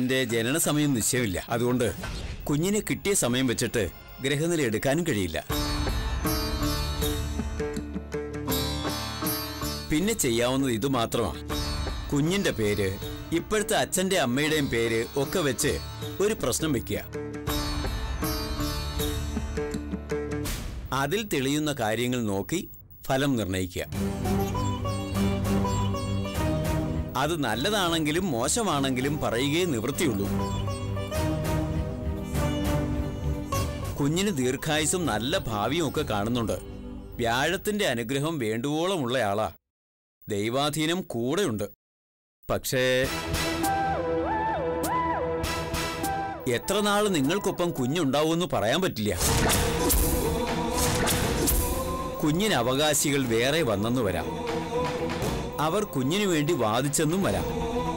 കുഞ്ഞിന്റെ ജനന സമയം നിശ്ചയമില്ല അതുകൊണ്ട് കുഞ്ഞിനെ കിട്ടിയ സമയം വെച്ചിട്ട് ഗ്രഹനില എടുക്കാനും കഴിയില്ല പിന്നെ ചെയ്യാവുന്നത് ഇത് മാത്രമാണ് കുഞ്ഞിന്റെ പേര് ഇപ്പോഴത്തെ അച്ഛന്റെ അമ്മയുടെയും പേര് ഒക്കെ വെച്ച് ഒരു പ്രശ്നം വെക്കുക അതിൽ തെളിയുന്ന കാര്യങ്ങൾ നോക്കി ഫലം നിർണയിക്കുക അത് നല്ലതാണെങ്കിലും മോശമാണെങ്കിലും പറയുകയേ നിവൃത്തിയുള്ളൂ കുഞ്ഞിന് ദീർഘായുസും നല്ല ഭാവിയും ഒക്കെ കാണുന്നുണ്ട് വ്യാഴത്തിന്റെ അനുഗ്രഹം വേണ്ടുവോളമുള്ളയാളാ ദൈവാധീനം കൂടെയുണ്ട് പക്ഷേ എത്ര നാള് നിങ്ങൾക്കൊപ്പം കുഞ്ഞുണ്ടാവുമെന്ന് പറയാൻ പറ്റില്ല കുഞ്ഞിന് അവകാശികൾ വേറെ വന്നെന്ന് വരാം അവർ കുഞ്ഞിനു വേണ്ടി വാദിച്ചെന്നും വരാം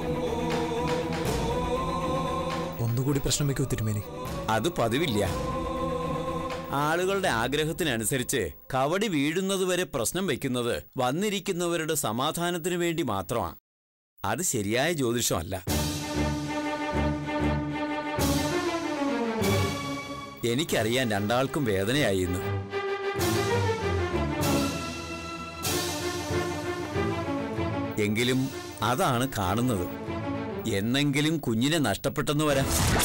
ഒന്നുകൂടി പ്രശ്നം വെക്കൂ തിരുമേനി അത് പതിവില്ല ആളുകളുടെ ആഗ്രഹത്തിനനുസരിച്ച് കവടി വീഴുന്നതുവരെ പ്രശ്നം വയ്ക്കുന്നത് വന്നിരിക്കുന്നവരുടെ സമാധാനത്തിനു വേണ്ടി മാത്രമാണ് അത് ശരിയായ ജ്യോതിഷമല്ല എനിക്കറിയാൻ രണ്ടാൾക്കും വേദനയായി ഇന്ന് എങ്കിലും അതാണ് കാണുന്നത് എന്നെങ്കിലും കുഞ്ഞിനെ നഷ്ടപ്പെട്ടെന്ന് വരാം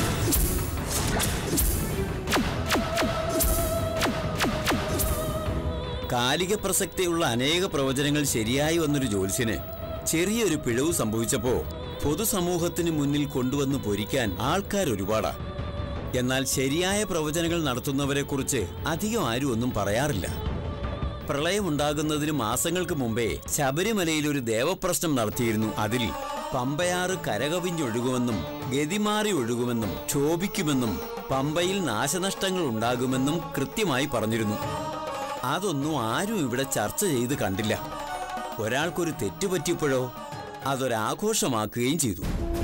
കാലിക പ്രസക്തിയുള്ള അനേക പ്രവചനങ്ങൾ ശരിയായി വന്നൊരു ജ്യോത്സ്യന് ചെറിയൊരു പിഴവ് സംഭവിച്ചപ്പോ പൊതുസമൂഹത്തിന് മുന്നിൽ കൊണ്ടുവന്ന് പൊരിക്കാൻ ആൾക്കാർ ഒരുപാടാ എന്നാൽ ശരിയായ പ്രവചനങ്ങൾ നടത്തുന്നവരെക്കുറിച്ച് അധികം ആരും ഒന്നും പറയാറില്ല പ്രളയമുണ്ടാകുന്നതിന് മാസങ്ങൾക്ക് മുമ്പേ ശബരിമലയിൽ ഒരു ദേവപ്രശ്നം നടത്തിയിരുന്നു അതിൽ പമ്പയാറ് കരകവിഞ്ഞൊഴുകുമെന്നും ഗതിമാറി ഒഴുകുമെന്നും ക്ഷോഭിക്കുമെന്നും പമ്പയിൽ നാശനഷ്ടങ്ങൾ ഉണ്ടാകുമെന്നും കൃത്യമായി പറഞ്ഞിരുന്നു അതൊന്നും ആരും ഇവിടെ ചർച്ച ചെയ്ത് കണ്ടില്ല ഒരാൾക്കൊരു തെറ്റ് പറ്റിയപ്പോഴോ അതൊരാഘോഷമാക്കുകയും ചെയ്തു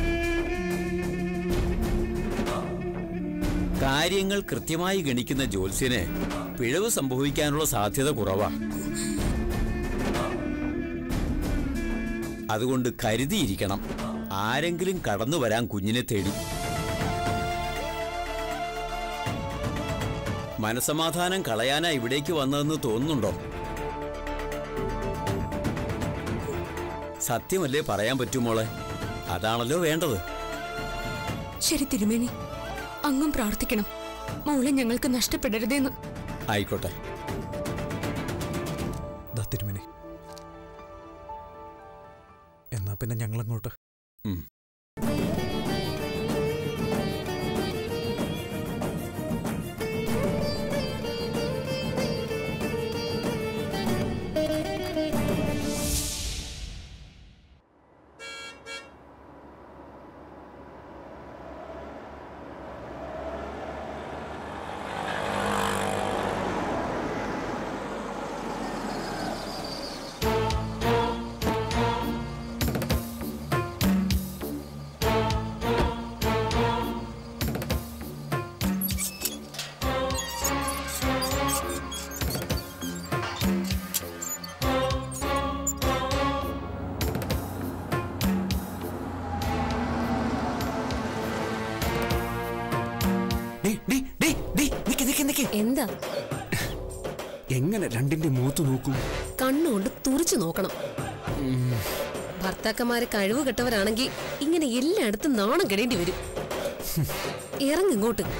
കാര്യങ്ങൾ കൃത്യമായി ഗണിക്കുന്ന ജ്യോത്സ്യന് പിഴവ് സംഭവിക്കാനുള്ള സാധ്യത കുറവാ അതുകൊണ്ട് കരുതിയിരിക്കണം ആരെങ്കിലും കടന്നു വരാൻ കുഞ്ഞിനെ തേടി മനസമാധാനം കളയാനാ ഇവിടേക്ക് വന്നതെന്ന് തോന്നുന്നുണ്ടോ സത്യമല്ലേ പറയാൻ പറ്റുമോളെ അതാണല്ലോ വേണ്ടത് ശരി തിരുമേനി അങ്ങും പ്രാർത്ഥിക്കണം മോളെ ഞങ്ങൾക്ക് നഷ്ടപ്പെടരുതേന്ന് ആയിക്കോട്ടെ ദാ തിരുമേനി എന്നാ പിന്നെ ഞങ്ങളങ്ങോട്ട് ഉം. എന്താ എങ്ങനെ രണ്ടിന്റെ മൂത്ത് നോക്കും കണ്ണുകൊണ്ട് തുറിച്ചു നോക്കണം ഭർത്താക്കന്മാര് കഴിവ് കെട്ടവരാണെങ്കിൽ ഇങ്ങനെ എല്ലായിടത്തും നാണം കെടേണ്ടി വരും ഇറങ്ങിങ്ങോട്ട്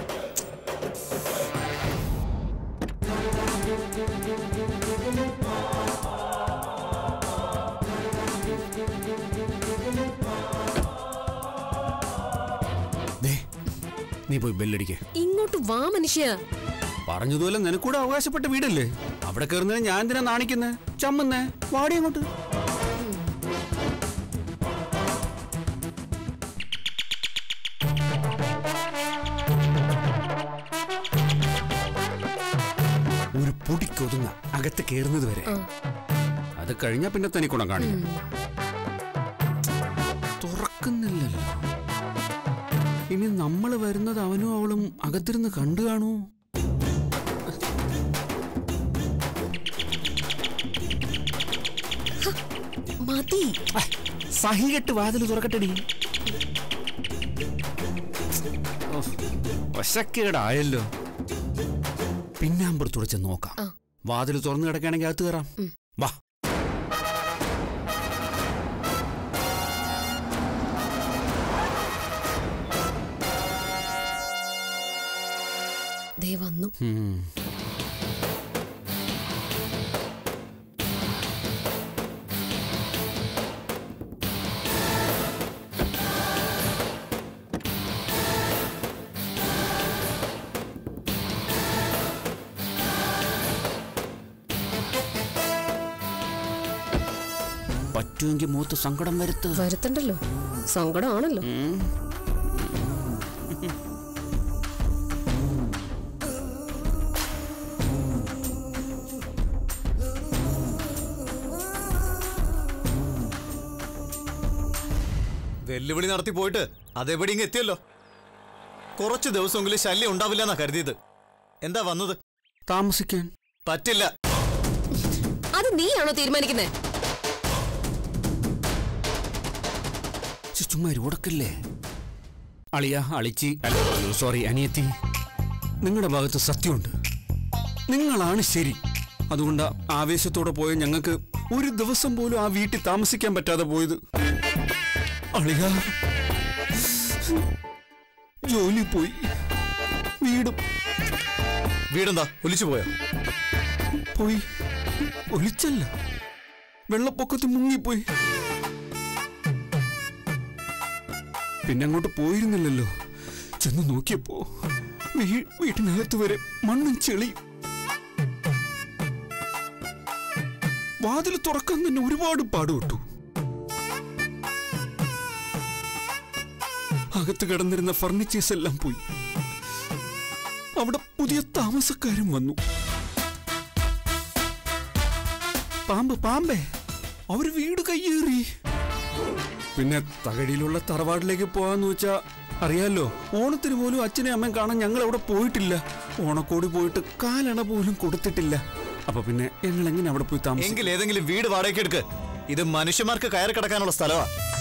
ദേ നീ പോയി ബെല്ലടിക്കേ ഇങ്ങോട്ട് വാ മനുഷ്യ പറഞ്ഞതുപോലെ നിനക്കൂടെ അവകാശപ്പെട്ട വീടല്ലേ അവിടെ കയറുന്നതിന് ഞാൻ എന്തിനാ നാണിക്കുന്നേ ചമ്മുന്നേ വാടി അങ്ങോട്ട് ഒരു പൊടിക്കൊതുങ്ങ അകത്ത് കയറുന്നത് വരെ അത് കഴിഞ്ഞാ പിന്നെ തനിക്കുണം കാണിക്കും തുറക്കുന്നില്ലല്ലോ ഇനി നമ്മൾ വരുന്നത് അവനും അവളും അകത്തിരുന്ന് കണ്ടു കാണൂ മതി സഹികെട്ട് വാതിൽ തുറക്കട്ടെടി വശക്കേടായല്ലോ പിന്നാമ്പുറത്തൂടെ ചെന്ന് നോക്കാം ആ. വാതിൽ തുറന്നു കിടക്കുകയാണെങ്കിൽ അകത്ത് കയറാം ഉം. വാ ദേ വന്നു ഉം. പറ്റുമെങ്കിൽ മൂത്ത് സങ്കടം വരുത്ത് വരുത്തണ്ടല്ലോ സങ്കടമാണല്ലോ ഉം. വെല്ലുവിളി നടത്തി പോയിട്ട് അതെവിടെ ഇങ്ങ് എത്തിയല്ലോ കുറച്ച് ദിവസമെങ്കിലും ശല്യം ഉണ്ടാവില്ല എന്നാ കരുതിയത് എന്താ വന്നത് താമസിക്കാൻ പറ്റില്ല അത് നീയാണോ തീരുമാനിക്കുന്നത് ശ്ശെ, ചുമ്മാ ഒരു ഉടക്കല്ലേ അളിയ അളിച്ചി അല്ല സോറി അനിയത്തി നിങ്ങളുടെ ഭാഗത്ത് സത്യമുണ്ട് നിങ്ങളാണ് ശരി അതുകൊണ്ട് ആവേശത്തോടെ പോയ ഞങ്ങൾക്ക് ഒരു ദിവസം പോലും ആ വീട്ടിൽ താമസിക്കാൻ പറ്റാതെ പോയത് അളിയ ജോലി പോയി വീടും വീടെന്താ ഒലിച്ചു പോയോ പോയി ഒലിച്ചല്ല വെള്ളപ്പൊക്കത്ത് മുങ്ങിപ്പോയി പിന്നെ അങ്ങോട്ട് പോയിരുന്നില്ലല്ലോ ചെന്ന് നോക്കിയപ്പോ വീ- വീട്ടിനകത്ത് വരെ മണ്ണും ചെളിയും വാതിൽ തുറക്കാൻ തന്നെ ഒരുപാട് പാടുപെട്ടു അകത്ത് കിടന്നിരുന്ന ഫർണിച്ചേഴ്സ് എല്ലാം പോയി അവിടെ പുതിയ താമസക്കാരും വന്നു പാമ്പ് പാമ്പേ അവര് വീട് കയ്യേറി പിന്നെ തകഴിയിലുള്ള തറവാടിലേക്ക് പോവാന്ന് വെച്ചാ അറിയാലോ ഓണത്തിന് പോലും അച്ഛനെയും അമ്മയും കാണാൻ ഞങ്ങൾ അവിടെ പോയിട്ടില്ല ഓണക്കോടി പോയിട്ട് കാലണ പോലും കൊടുത്തിട്ടില്ല അപ്പൊ പിന്നെ ഞങ്ങൾ എങ്ങനെ അവിടെ പോയി താമസിക്കും എങ്കിൽ ഏതെങ്കിലും വീട് വാടകയ്ക്ക് എടുക്ക് ഇത് മനുഷ്യന്മാർക്ക് കയറി കിടക്കാനുള്ള സ്ഥലമാ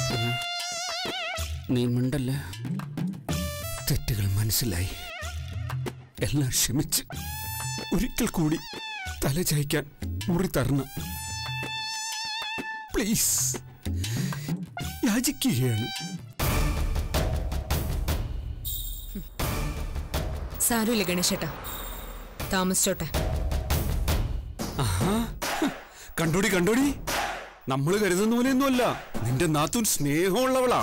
നീ മിണ്ടല്ലേ തെറ്റുകൾ മനസ്സിലായി എല്ലാം ക്ഷമിച്ച് ഒരിക്കൽ കൂടി തല ചായ്ക്കാൻ മുറി തരണം പ്ലീസ് യാചിക്കുകയാണ് സാരമില്ല ഗണേശേട്ടാ താമസിച്ചോട്ടെ ആഹാ. കണ്ടോടി കണ്ടോടി നമ്മൾ കരുതുന്ന പോലെയൊന്നുമല്ല നിന്റെ നാത്തൂൻ സ്നേഹമുള്ളവളാ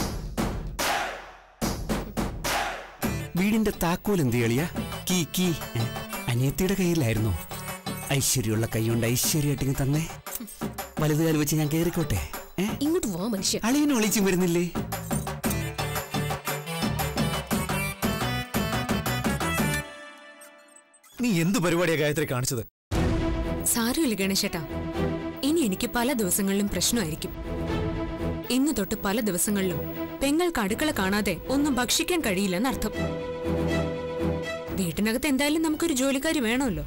വീടിന്റെ താക്കോൽ എന്ത് കളിയാ കീ കീ ഏ? അനിയത്തിയുടെ കയ്യിലായിരുന്നോ ഐശ്വര്യമുള്ള കൈകൊണ്ട് ഐശ്വര്യമായിട്ട് തന്നേ വലതുകാൽ വെച്ച് ഞാൻ കേറിക്കോട്ടെ ഏ ഇങ്ങോട്ട് വാ മനുഷ്യ അളിയനും ഒളിച്ചും വരുന്നില്ലേ നീ എന്ത് പരിപാടിയാ ഗായത്രി കാണിച്ചത് സാരമില്ല ഗണേശേട്ടാ ഇനി എനിക്ക് പല ദിവസങ്ങളിലും പ്രശ്നമായിരിക്കും ഇന്ന് തൊട്ട് പല ദിവസങ്ങളിലും പെങ്ങൾക്ക് അടുക്കള കാണാതെ ഒന്നും ഭക്ഷിക്കാൻ കഴിയില്ലെന്നർത്ഥം വീട്ടിനകത്ത് എന്തായാലും നമുക്കൊരു ജോലിക്കാരി വേണമല്ലോ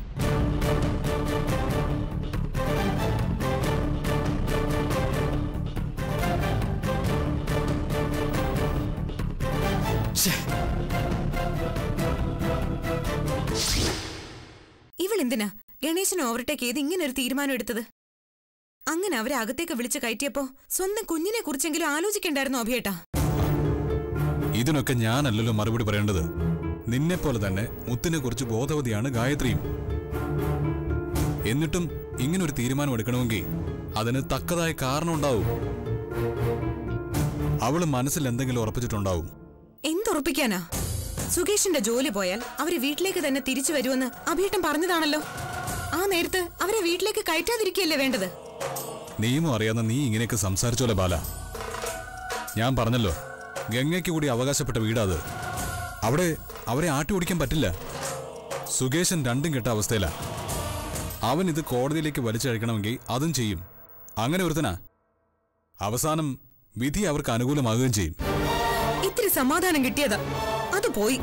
ഇവളെന്തിനാ ഗണേശന് ഓവർടേക്ക് ചെയ്ത് ഇങ്ങനെ ഒരു തീരുമാനം എടുത്തത് അങ്ങനെ അവരെ അകത്തേക്ക് വിളിച്ച് കയറ്റിയപ്പോ സ്വന്തം കുഞ്ഞിനെ കുറിച്ചെങ്കിലും ആലോചിക്കണ്ടായിരുന്നു അഭിയേട്ടാ ഇതിനൊക്കെ ഞാനല്ലല്ലോ മറുപടി പറയേണ്ടത് നിന്നെപ്പോലെ തന്നെ മുത്തിനെ കുറിച്ച് ബോധവതിയാണ് ഗായത്രിയും എന്നിട്ടും ഇങ്ങനൊരു തീരുമാനം എടുക്കണമെങ്കിൽ അതിന് തക്കതായ കാരണം ഉണ്ടാവും അവള് മനസ്സിൽ എന്തെങ്കിലും ഉറപ്പിച്ചിട്ടുണ്ടാവും എന്തുറപ്പിക്കാനാ സുകേഷിന്റെ ജോലി പോയാൽ അവര് വീട്ടിലേക്ക് തന്നെ തിരിച്ചു വരുമെന്ന് അഭിയേട്ടൻ പറഞ്ഞതാണല്ലോ ആ നേരത്ത് അവരെ വീട്ടിലേക്ക് കയറ്റാതിരിക്കുകയല്ലേ വേണ്ടത് നീയും അറിയാവുന്ന നീ ഇങ്ങനെയൊക്കെ സംസാരിച്ചോലെ ബാല ഞാൻ പറഞ്ഞല്ലോ ഗംഗയ്ക്ക് കൂടി അവകാശപ്പെട്ട വീടാ അത് അവിടെ അവരെ ആട്ടി ഓടിക്കാൻ പറ്റില്ല സുകേശൻ രണ്ടും കെട്ട അവസ്ഥയിലാ അവൻ ഇത് കോടതിയിലേക്ക് വലിച്ചഴിക്കണമെങ്കിൽ അതും ചെയ്യും അങ്ങനെ ഒരുത്തനാ അവസാനം വിധി അവർക്ക് അനുകൂലമാകുകയും ചെയ്യും ഇത്തിരി സമാധാനം കിട്ടിയതാ അത് പോയി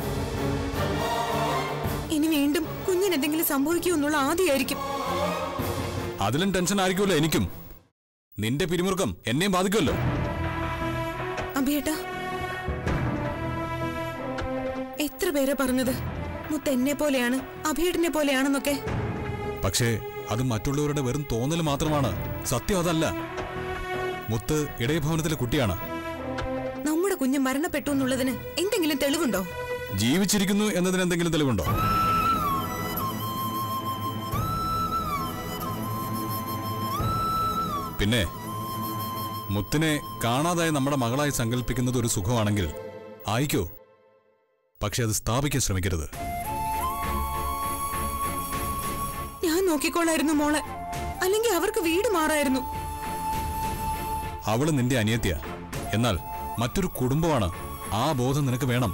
ഇനി വീണ്ടും കുഞ്ഞിന് എന്തെങ്കിലും സംഭവിക്കുമോ എന്നുള്ള ആദ്യമായിരിക്കും അതിലും ടെൻഷൻ ആയിരിക്കുമല്ലോ എനിക്കും നിന്റെ പിരിമുറുക്കം എന്നെയും ബാധിക്കുമല്ലോ അഭിയേട്ടാ എത്ര പേരെ പറഞ്ഞത് മുത്ത് എന്നെ പോലെയാണ് അഭിയേട്ടനെ പോലെയാണെന്നൊക്കെ പക്ഷേ അത് മറ്റുള്ളവരുടെ വെറും തോന്നൽ മാത്രമാണ് സത്യം അതല്ല മുത്ത് ഇടയഭവനത്തിലെ കുട്ടിയാണ് നമ്മുടെ കുഞ്ഞ് മരണപ്പെട്ടു എന്നുള്ളതിന് എന്തെങ്കിലും തെളിവുണ്ടോ ജീവിച്ചിരിക്കുന്നു എന്നതിന് എന്തെങ്കിലും തെളിവുണ്ടോ പിന്നെ മുത്തിനെ കാണാതായ നമ്മുടെ മകളായി സങ്കല്പിക്കുന്നത് ഒരു സുഖമാണെങ്കിൽ ആയിക്കോ പക്ഷെ അത് സ്ഥാപിക്കാൻ ശ്രമിക്കരുത് ഞാൻ നോക്കിക്കോളായിരുന്നു മോളെ അല്ലെങ്കിൽ അവർക്ക് വീട് മാറായിരുന്നു അവള് നിന്റെ അനിയത്തിയ എന്നാൽ മറ്റൊരു കുടുംബമാണ് ആ ബോധം നിനക്ക് വേണം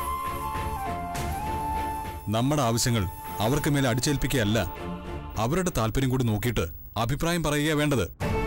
നമ്മുടെ ആവശ്യങ്ങൾ അവർക്ക് മേലെ അടിച്ചേൽപ്പിക്കുകയല്ല അവരുടെ താല്പര്യം കൂടി നോക്കിയിട്ട് അഭിപ്രായം പറയുക വേണ്ടത്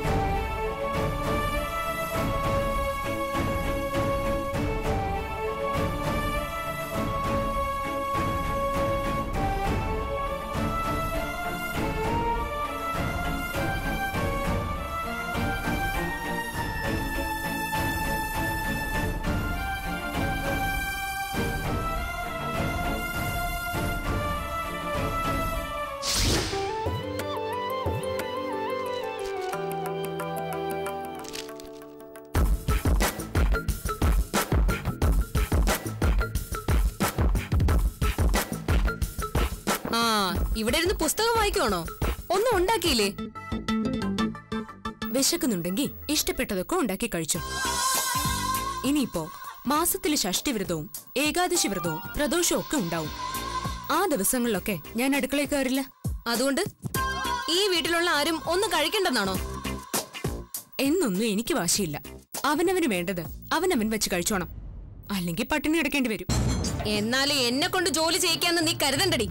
ആ ഇവിടെ ഇരുന്ന് പുസ്തകം വായിക്കുവാണോ ഒന്നും ഉണ്ടാക്കിയില്ലേ വിശക്കുന്നുണ്ടെങ്കിൽ ഇഷ്ടപ്പെട്ടതൊക്കെ ഉണ്ടാക്കി കഴിച്ചു ഇനിയിപ്പോ മാസത്തില് ഷഷ്ടിവ്രതവും ഏകാദശി വ്രതവും പ്രദോഷവും ഒക്കെ ഉണ്ടാവും ആ ദിവസങ്ങളിലൊക്കെ ഞാൻ അടുക്കളയിൽ കയറില്ല അതുകൊണ്ട് ഈ വീട്ടിലുള്ള ആരും ഒന്നും കഴിക്കണ്ടെന്നാണോ എന്നൊന്നും എനിക്ക് വാശിയില്ല അവനവന് വേണ്ടത് അവനവൻ വെച്ച് കഴിച്ചോണം അല്ലെങ്കിൽ പട്ടിണി കിടക്കേണ്ടി വരും എന്നാലും എന്നെ കൊണ്ട് ജോലി ചെയ്യിക്കാന്ന് നീ കരുതണ്ടടി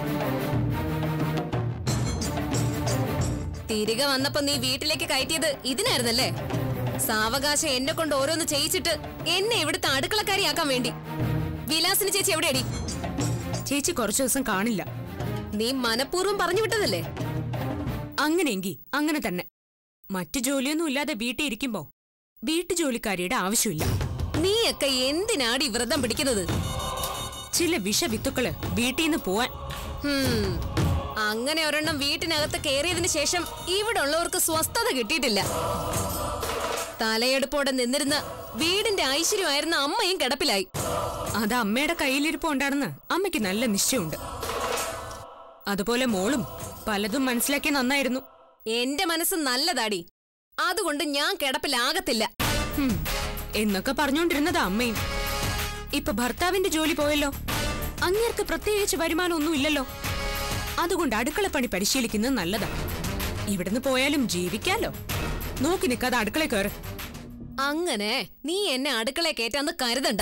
തിരികെ വന്നപ്പോ നീ വീട്ടിലേക്ക് കയറ്റിയത് ഇതിനായിരുന്നല്ലേ സാവകാശം എന്നെ കൊണ്ട് ഓരോന്ന് ചെയ്യിച്ചിട്ട് എന്നെ ഇവിടുത്തെ അടുക്കളക്കാരിയാക്കാൻ വേണ്ടി വിലാസിന് ചേച്ചി എവിടെയടി ചേച്ചി കുറച്ചു ദിവസം കാണില്ല നീ മനഃപൂർവ്വം പറഞ്ഞു വിട്ടതല്ലേ അങ്ങനെയെങ്കി അങ്ങനെ തന്നെ മറ്റു ജോലിയൊന്നും ഇല്ലാതെ വീട്ടിൽ ഇരിക്കുമ്പോ വീട്ടു ജോലിക്കാരിയുടെ ആവശ്യമില്ല നീയൊക്കെ എന്തിനാടി വ്രതം പിടിക്കുന്നത് ചില വിഷവിത്തുക്കള് വീട്ടിൽ നിന്ന് പോവാൻ ഹും, അങ്ങനെ ഒരെണ്ണം വീട്ടിനകത്ത് കയറിയതിന് ശേഷം ഇവിടെ ഉള്ളവർക്ക് സ്വസ്ഥത കിട്ടിയിട്ടില്ല തലയെടുപ്പോടെ നിന്നിരുന്ന് വീടിന്റെ ഐശ്വര്യമായിരുന്ന അമ്മയും കിടപ്പിലായി അത് അമ്മയുടെ കയ്യിലിരിപ്പുണ്ടാണെന്ന് അമ്മയ്ക്ക് നല്ല നിശ്ചയമുണ്ട് അതുപോലെ മോളും പലതും മനസ്സിലാക്കി നന്നായിരുന്നു എന്റെ മനസ്സ് നല്ലതാടി അതുകൊണ്ട് ഞാൻ കിടപ്പിലാകത്തില്ല ഹും, എന്നൊക്കെ പറഞ്ഞുകൊണ്ടിരുന്നത് അമ്മയും ഇപ്പൊ ഭർത്താവിന്റെ ജോലി പോയല്ലോ അങ്ങേർക്ക് പ്രത്യേകിച്ച് വരുമാനമൊന്നും ഇല്ലല്ലോ അതുകൊണ്ട് അടുക്കളപ്പണി പരിശീലിക്കുന്നത് നല്ലതാ ഇവിടുന്ന് പോയാലും ജീവിക്കാലോ നോക്കി നിൽക്കാതെ അടുക്കളയിൽ കയറ് അങ്ങനെ നീ എന്നെ അടുക്കളയെ കയറ്റാന്ന് കരുതണ്ട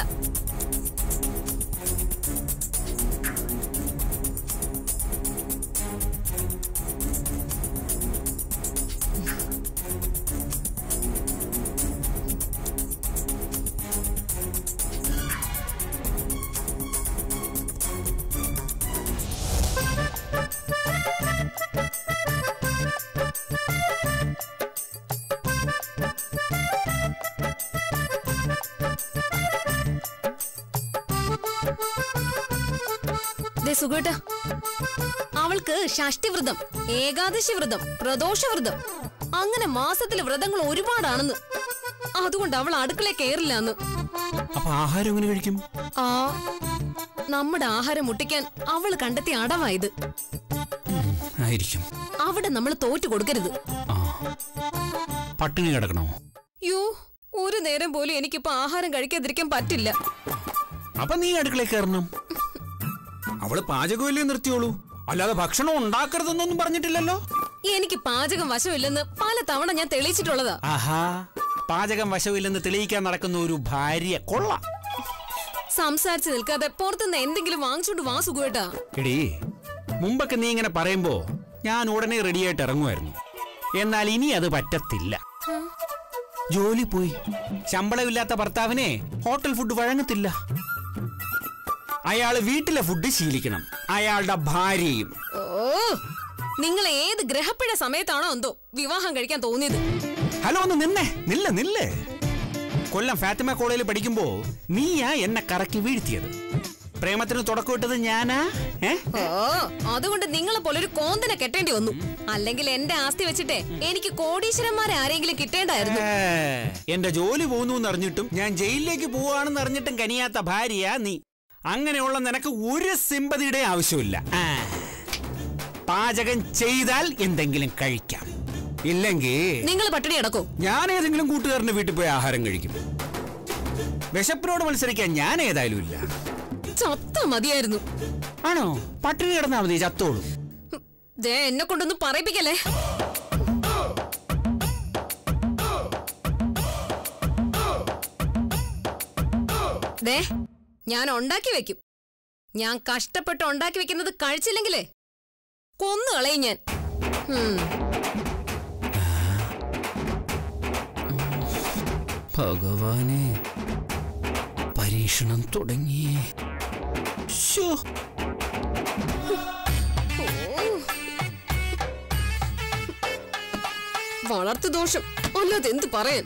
ദേ സുഖേട്ട അവൾക്ക് ഷഷ്ടിവ്രതം ഏകാദശി വ്രതം പ്രദോഷ വ്രതം അങ്ങനെ മാസത്തിലെ വ്രതങ്ങൾ ഒരുപാടാണെന്ന് അതുകൊണ്ട് അവൾ അടുക്കള കയറില്ലാന്ന് അപ്പൊ ആഹാരം എങ്ങനെ കഴിക്കും ആ നമ്മുടെ ആഹാരം മുട്ടിക്കാൻ അവൾ കണ്ടെത്തിയ അടവായത് ആയിരിക്കും അവിടെ നമ്മൾ തോറ്റു കൊടുക്കരുത് ആ പട്ടിണി കിടക്കണോ യോ ഒരു നേരം പോലും എനിക്കിപ്പോ ആഹാരം കഴിക്കാതിരിക്കാൻ പറ്റില്ല അപ്പൊ നീ അടുക്കളയിൽ കയറണം അവള് പാചകമല്ലേ നിർത്തിയോളൂ അല്ലാതെ ഭക്ഷണം ഉണ്ടാക്കരുതെന്നൊന്നും പറഞ്ഞിട്ടില്ലല്ലോ എനിക്ക് പാചകം വശമില്ലെന്ന് പല തവണ ഞാൻ തെളിയിച്ചിട്ടുള്ളതാ ആഹാ പാചകം വശമില്ലെന്ന് തെളിയിക്കാൻ നടക്കുന്ന ഒരു ഭാര്യ കൊള്ളാം സംസാരിച്ച് നിൽക്കാതെ പുറത്തുനിന്ന് എന്തെങ്കിലും വാങ്ങിച്ചോണ്ട് വാ സുഖേട്ടാ എടീ മുമ്പൊക്കെ നീ ഇങ്ങനെ പറയുമ്പോ ഞാൻ ഉടനെ റെഡിയായിട്ട് ഇറങ്ങുമായിരുന്നു എന്നാൽ ഇനി അത് പറ്റത്തില്ല ജോലി പോയി ശമ്പളമില്ലാത്ത ഭർത്താവിനെ ഹോട്ടൽ ഫുഡ് വഴങ്ങത്തില്ല അയാള് വീട്ടിലെ ഫുഡ് ശീലിക്കണം അയാളുടെ ഭാര്യയും ഓ നിങ്ങൾ ഏത് ഗ്രഹപ്പിഴ സമയത്താണോ എന്തോ വിവാഹം കഴിക്കാൻ തോന്നിയത് ഹലോ ഒന്ന് നിന്നേ നില്ല നില്ലേ കൊല്ലം ഫാത്തിമ കോളേജിൽ പഠിക്കുമ്പോ നീയാ എന്നെ കറക്കി വീഴ്ത്തിയത് പ്രേമത്തിന് തുടക്കമിട്ടത് ഞാനാ ഏ ഓ അതുകൊണ്ട് നിങ്ങളെ പോലെ ഒരു കോന്തനെ കെട്ടേണ്ടി വന്നു അല്ലെങ്കിൽ എന്റെ ആസ്തി വെച്ചിട്ടേ എനിക്ക് കോടീശ്വരന്മാരെ ആരെങ്കിലും കിട്ടേണ്ടായിരുന്നു ഏ, എന്റെ ജോലി പോകുന്നു എന്നറിഞ്ഞിട്ടും ഞാൻ ജയിലിലേക്ക് പോവാണെന്ന് അറിഞ്ഞിട്ടും കനിയാത്ത ഭാര്യയാ നീ അങ്ങനെയുള്ള നിനക്ക് ഒരു സിമ്പതിയുടെ ആവശ്യമില്ല ആ. പാചകം ചെയ്താൽ എന്തെങ്കിലും കഴിക്കാം ഇല്ലെങ്കിൽ നിങ്ങൾ പട്ടിണി കിടക്കോ ഞാൻ ഏതെങ്കിലും കൂട്ടുകാരന്റെ വീട്ടിൽ പോയി ആഹാരം കഴിക്കും വിശപ്പിനോട് മത്സരിക്കാൻ ഞാൻ ഏതായാലും ഇല്ല ചത്ത മതിയായിരുന്നു ആണോ പട്ടിണി കിടന്നാ മതി ചത്തോളൂ ദേ എന്നെ കൊണ്ടൊന്നും പറയിപ്പിക്കല്ലേ ദേ ഞാൻ ഉണ്ടാക്കി വെക്കും ഞാൻ കഷ്ടപ്പെട്ട് ഉണ്ടാക്കി വെക്കുന്നത് കഴിച്ചില്ലെങ്കിലേ കൊന്നു കളയും ഞാൻ ഉം. ഭഗവാനെ പരീക്ഷണം തുടങ്ങി ശോ വളർത്തു ദോഷം അല്ലാതെ എന്ത് പറയാൻ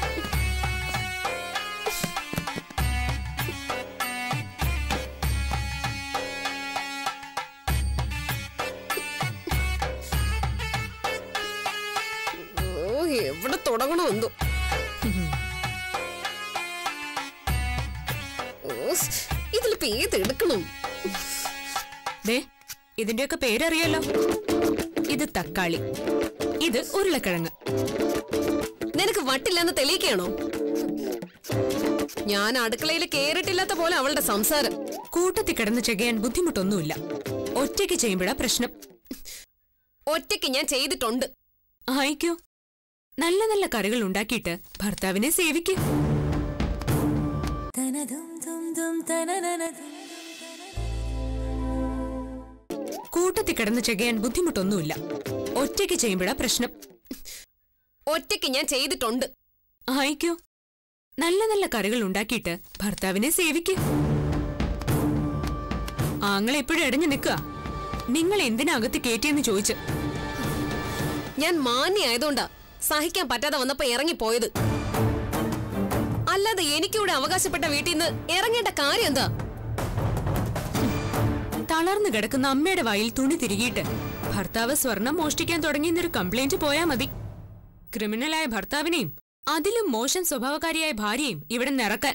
ഓ എവിടെ തുടങ്ങണമെന്തോ ഓ, ഇതിലിപ്പോ ഏത് എടുക്കണം ദേ ഇതിന്റെയൊക്കെ പേരറിയാലോ ഇത് തക്കാളി ഇത് ഉരുളക്കിഴങ്ങ് നിനക്ക് വട്ടില്ലെന്ന് തെളിയിക്കണോ ഞാൻ അടുക്കളയിൽ കേറിട്ടില്ലാത്ത പോലെ അവളുടെ സംസാരം കൂട്ടത്തിൽ കിടന്ന് ചെകയാൻ ബുദ്ധിമുട്ടൊന്നുമില്ല ഒറ്റയ്ക്ക് ചെയ്യുമ്പോഴാ പ്രശ്നം ഒറ്റയ്ക്ക് ഞാൻ ചെയ്തിട്ടുണ്ട് ആയിക്കോ നല്ല നല്ല കറികൾ ഉണ്ടാക്കിയിട്ട് ഭർത്താവിനെ സേവിക്ക് കൂട്ടത്തിൽ കിടന്ന് ചെകയാൻ ബുദ്ധിമുട്ടൊന്നുമില്ല ഒറ്റയ്ക്ക് ചെയ്യുമ്പോഴാ പ്രശ്നം ഒറ്റയ്ക്ക് ഞാൻ ചെയ്തിട്ടുണ്ട് ആയിക്കോ നല്ല നല്ല കറികൾ ഉണ്ടാക്കിയിട്ട് ഭർത്താവിനെ സേവിക്ക് ആങ്ങളെ എപ്പോഴും ഇടഞ്ഞു നിൽക്കുക നിങ്ങൾ എന്തിനാ അകത്ത് കയറ്റിയെന്ന് ചോദിച്ച് ഞാൻ മാന്യായതുകൊണ്ടാ സഹിക്കാൻ പറ്റാതെ വന്നപ്പോ ഇറങ്ങിപ്പോയത് അല്ലാതെ എനിക്കൂടെ അവകാശപ്പെട്ട വീട്ടിൽ നിന്ന് ഇറങ്ങേണ്ട കാര്യം എന്താ തളർന്നു കിടക്കുന്ന അമ്മയുടെ വായിൽ തുണി തിരികിയിട്ട് ഭർത്താവ് സ്വർണം മോഷ്ടിക്കാൻ തുടങ്ങിയെന്നൊരു കംപ്ലൈന്റ് പോയാ മതി ക്രിമിനലായ ഭർത്താവിനെയും അതിലും മോശം സ്വഭാവക്കാരിയായ ഭാര്യയും ഇവിടെ നിറക്കാൻ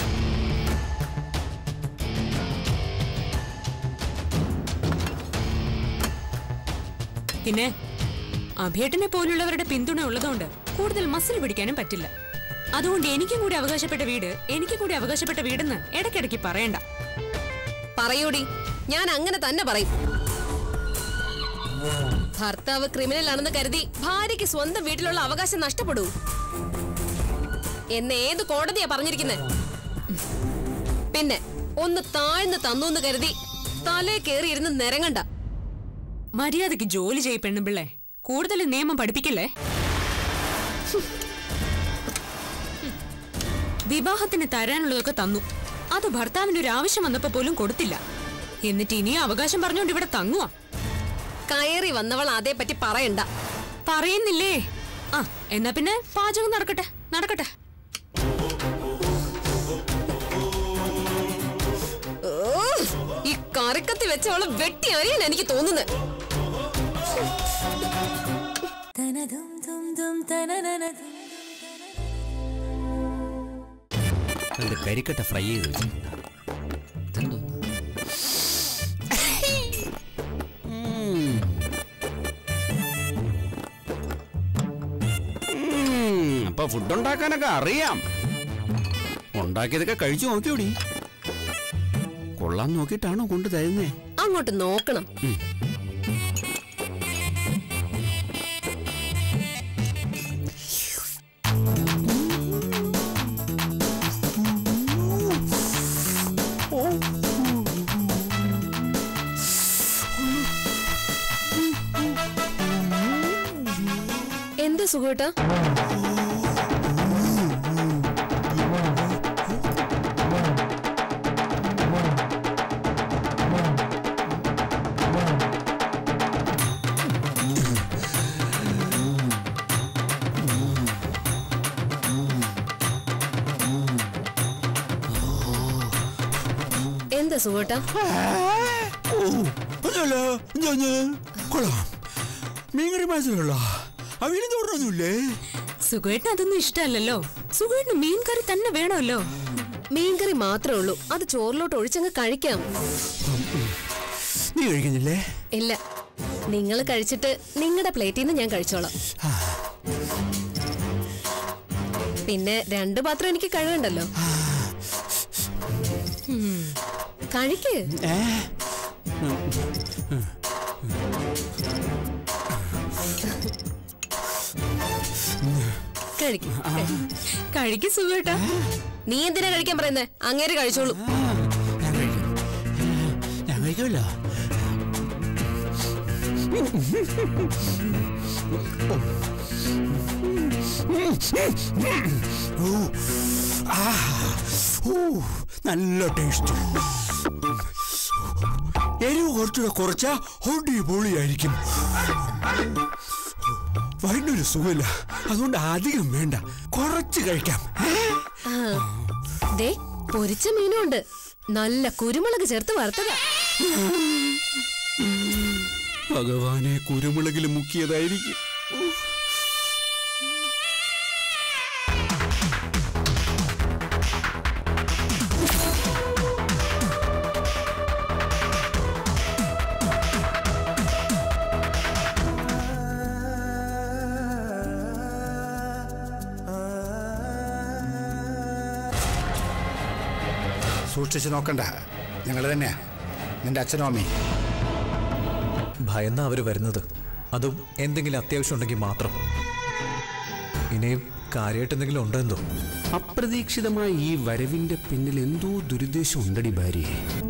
പിന്നെ അഭേട്ടനെ പോലുള്ളവരുടെ പിന്തുണ ഉള്ളതുകൊണ്ട് കൂടുതൽ മസിൽ പിടിക്കാനും പറ്റില്ല അതുകൊണ്ട് എനിക്കും കൂടി അവകാശപ്പെട്ട വീട് എനിക്കും കൂടി അവകാശപ്പെട്ട വീടെന്ന് ഇടയ്ക്കിടയ്ക്ക് പറയണ്ട പറയൂടി ഞാൻ അങ്ങനെ തന്നെ പറയും ഭർത്താവ് ക്രിമിനൽ ആണെന്ന് കരുതി ഭാര്യയ്ക്ക് സ്വന്തം വീട്ടിലുള്ള അവകാശം നഷ്ടപ്പെടൂ എന്ന് ഏത് കോടതിയാ പറഞ്ഞിരിക്കുന്നത് പിന്നെ ഒന്ന് താഴ്ന്നു തന്നു എന്ന് കരുതി തലേ കയറിയിരുന്ന് നിരങ്ങണ്ട മര്യാദയ്ക്ക് ജോലി ചെയ്യ പെണ്ണുപിള്ളേ കൂടുതൽ നിയമം പഠിപ്പിക്കല്ലേ വിവാഹത്തിന് തരാനുള്ളതൊക്കെ തന്നു അത് ഭർത്താവിന് ഒരു ആവശ്യം വന്നപ്പോ പോലും കൊടുത്തില്ല എന്നിട്ട് ഇനിയും അവകാശം പറഞ്ഞുകൊണ്ട് ഇവിടെ തങ്ങുവാ കയറി വന്നവൾ അതേപ്പറ്റി പറയണ്ട പറയുന്നില്ലേ ആ എന്നാ പിന്നെ പാചകം നടക്കട്ടെ നടക്കട്ടെ ഓ, ഈ കറിക്കത്തി വെച്ചവളെ വെട്ടി അറിയാൻ എനിക്ക് തോന്നുന്നത് രണ്ട് കരിക്കട്ട ഫ്രൈ ചെയ്ത് വെച്ചു ഇതെന്തോന്ന്? ഉം. ഉം, അപ്പൊ ഫുഡ് ഉണ്ടാക്കാനൊക്കെ അറിയാം ഉണ്ടാക്കിയതൊക്കെ കഴിച്ചു നോക്കിയോടി കൊള്ളാൻ നോക്കിയിട്ടാണോ കൊണ്ട് തരുന്നേ അങ്ങോട്ട് നോക്കണം എന്താ സുഖേട്ടാ എന്താ സുഖേട്ടാ അതല്ല ഞാൻ കൊള്ളാം മീൻകറി മാത്രമല്ല അവിലും തോന്നുന്നില്ലേ സുഖേട്ടന് അതൊന്നും ഇഷ്ടമല്ലല്ലോ സുഖേട്ടന് മീൻ കറി തന്നെ വേണമല്ലോ മീൻകറി മാത്രമേ ഉള്ളൂ അത് ചോറിലോട്ട് ഒഴിച്ചങ്ങ് കഴിക്കാം നീ കഴിക്കുന്നില്ലേ ഇല്ല നിങ്ങൾ കഴിച്ചിട്ട് നിങ്ങളുടെ പ്ലേറ്റിൽ നിന്ന് ഞാൻ കഴിച്ചോളാം പിന്നെ രണ്ട് പാത്രം എനിക്ക് കഴുകണ്ടല്ലോ ഉം. കഴിക്ക് കഴിക്ക് കഴിക്ക് സുഖേട്ടാ നീ എന്തിനാ കഴിക്കാൻ പറയുന്നേ അങ്ങേര് കഴിച്ചോളൂ ഞാൻ കഴിക്കാം ഞാൻ കഴിക്കുമല്ലോ ഓ ആ ഓ നല്ല ടേസ്റ്റ് എരിവ് കുറച്ചുകൂടെ കുറച്ചാ പൊളിയായിരിക്കും വൈകിട്ടൊരു സുഖമില്ല അതുകൊണ്ട് അധികം വേണ്ട കുറച്ച് കഴിക്കാം ആ, ദേ പൊരിച്ച മീനും ഉണ്ട് നല്ല കുരുമുളക് ചേർത്ത് വറുത്തതാ ഭഗവാനെ കുരുമുളകിൽ മുക്കിയതായിരിക്കും സൂക്ഷിച്ച് നോക്കണ്ട ഞങ്ങൾ തന്നെയാ നിന്റെ അച്ഛനും അമ്മയും ഭയന്നാ അവര് വരുന്നത് അതും എന്തെങ്കിലും അത്യാവശ്യം ഉണ്ടെങ്കിൽ മാത്രം ഇനിയും കാര്യമായിട്ട് എന്തെങ്കിലും ഉണ്ടോ എന്തോ അപ്രതീക്ഷിതമായ ഈ വരവിന്റെ പിന്നിൽ എന്തോ ദുരുദ്ദേശം ഉണ്ടടി ഭാര്യയെ